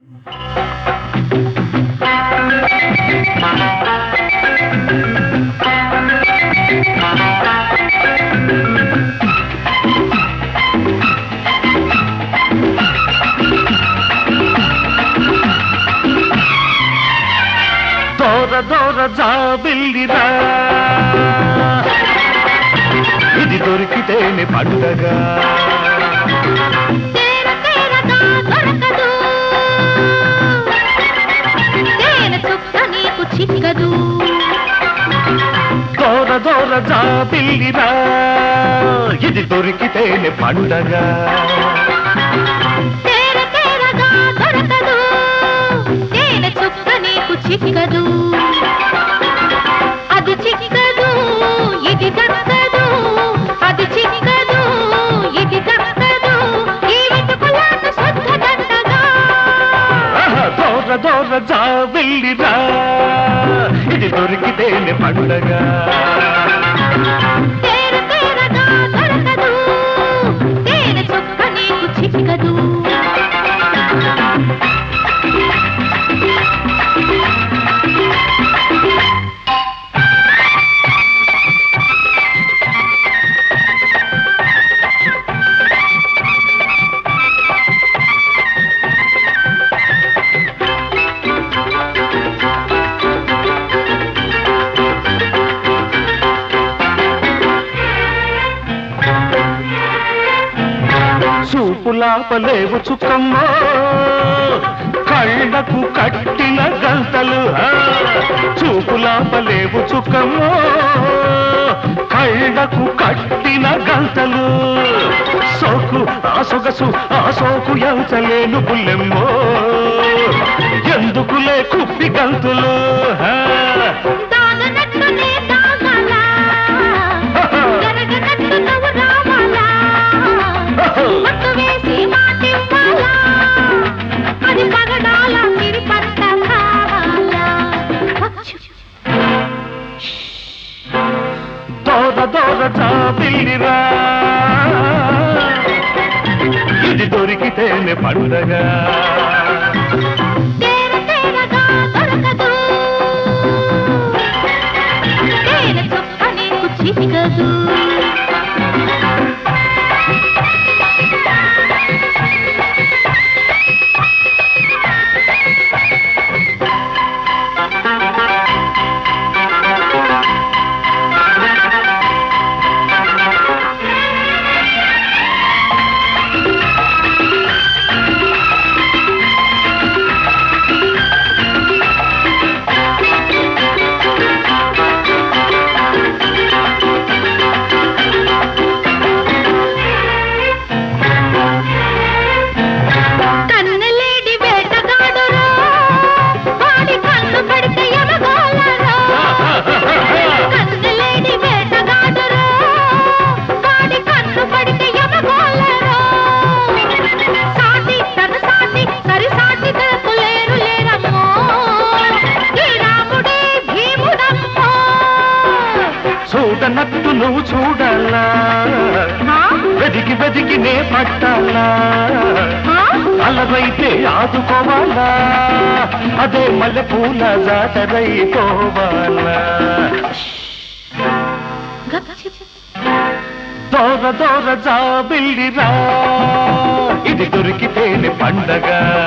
దోర దోర జాబిల్లిరా ఇది దొరికితేనే పండగ తేర తేరగా దొరకదు తేనె చుక్క నీకు చిక్కదు దోర దోర జాబిల్లిరా ఇది దొరికితేనే పండగ తేర తేరగా దొరకదు తేనె చుక్క నీకు చిక్కదు అది చిక్కదు ఇది దక్కదు అది చిక్కదు ఇది దక్కదు ఈ వెతుకులాట శుద్ధ దండగా ఆహా, దోర దోర జాబిల్లిరా ఇది దొరికితేనే పండగ తేర తేరగా దొరకదు తేనె చుక్క నీకు చిక్కదు చూపులాపలేవు చుక్కమ్మో కళ్ళకు కట్టిన గంతలు ఆ, చూపులాపలేవు చుక్కమ్మో కళ్ళకు కట్టిన గంతలు సోకు ఆ సొగసు ఆ సోకు ఎంచలేను బుల్లెమ్మో ఎందుకులే కుప్పి గంతులు ఆ, తాగనట్టు నే తాగాలా జరగనట్టు నువ్వు రావాలా మత్తు వేసి మాటివ్వాలా అది పగడాల సిరి పంట కావాలా దోర దోర చాపిల్లిరా ఇది దొరికితేనే పండగ తేర తేరగా దొరకదు తేనె చుక్క నీకు చిక్కదు కన్నలేడి వేటగాడురా వాడి కన్ను పడితే ఎమగోలరా కన్నలేడి వేటగాడురా వాడి కన్ను పడితే ఎమగోలరా సాటి తన సాటి సరి సాటి తనకు లేరు లేరమ్మో ఈ రాముడే భీముడమ్మో చూడనట్టు నువ్వు చూడాలా ఆ? వెదికి వెదికి నే పట్టాలా ఆ? అలవైతే ఆదుకోవాలా అదే మల్లె పూల జాతరైపోవాలా గప్చిప్. దోర దోర జాబిల్లిరా ఇది దొరికితేనే పండగ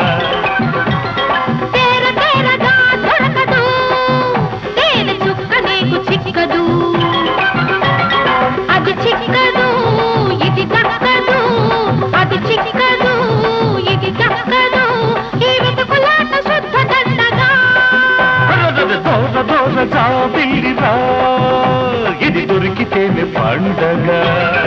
తేర తేరగా దొరకదు తేనె చుక్క నీకు చిక్కదు అది చిక్కదు ఇది దక్కదు అది చిక్కదు ఇది దక్కదు ఈ వెతుకులాట శుద్ధ దండగా దోర దోర జాబిల్లిరా ఇది దొరికితేనే పండగ